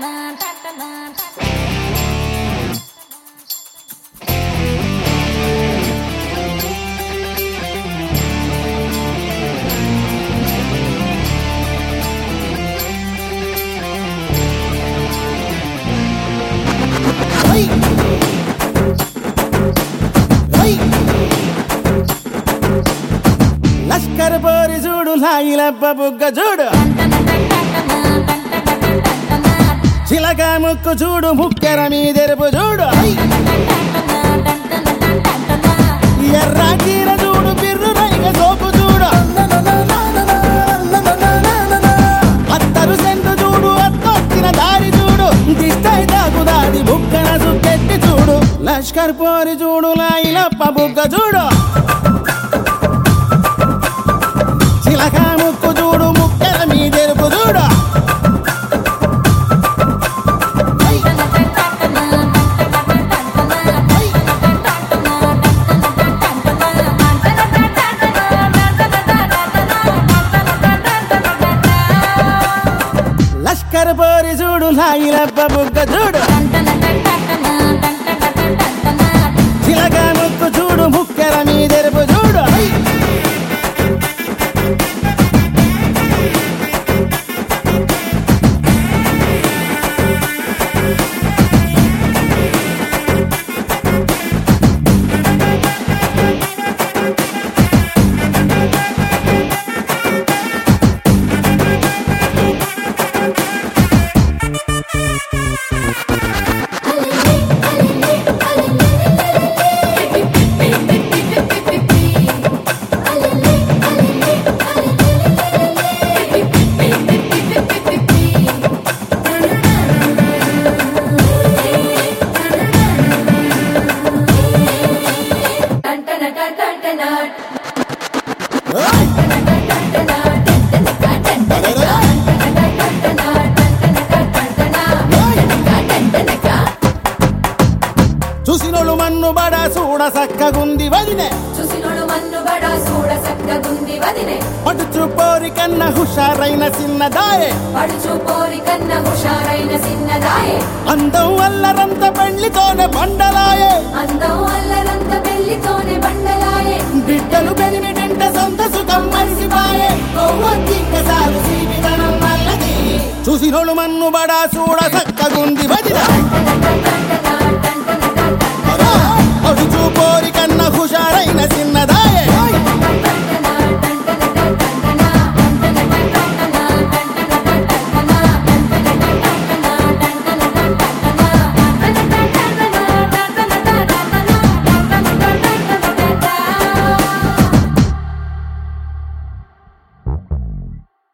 లష్కర్ పోరి చూడు లాగిలబ్బ బుగ్గ చూడు చిలక ముక్కు చూడు ముక్కెర మీదెరుపు చూడు ఎర్ర చీర చూడు బిర్రు రైగ సోపు చూడు అత్తరు సెంటు చూడు అత్తొచ్చిన దారి చూడు దిష్టై తాకుదాది బుక్కన సుక్కెట్టి చూడు లష్కర్ పోరి చూడు లాయిలప్ప బుగ్గ చూడు చిలక ముక్కు చూడు ముక్కెల మీదెరుపు చూడు లష్కర్ పోరి చూడు లాయిలప్ప బుగ్గ చూడు చిలక ముక్కు చూడు ముక్కెల మీదెరుపు చూడు చూసినోళ్ళు మన్ను బడ చూడ సక్కగుంది వదినే చూసినోడు మన్ను బడా చూడ సక్కగుంది వదినే పడుచు పోరి కన్న హుషారైన చిన్నదాయే పడుచు పోరి కన్న హుషారైన సిన్నదాయే అందం వల్లరంత పెళ్లితోనే బండలాయే అందం అల్లరంత పెళ్లితోనే బండలాయే బిడ్డలు పెరిమిటంట సొంత సుఖం మరిసిపాయే కొవ్వొత్తిక్కసారు సీపితనం వల్లది చూసినోళ్ళు మన్ను బడ చూడ సక్కగుంది వదిన టన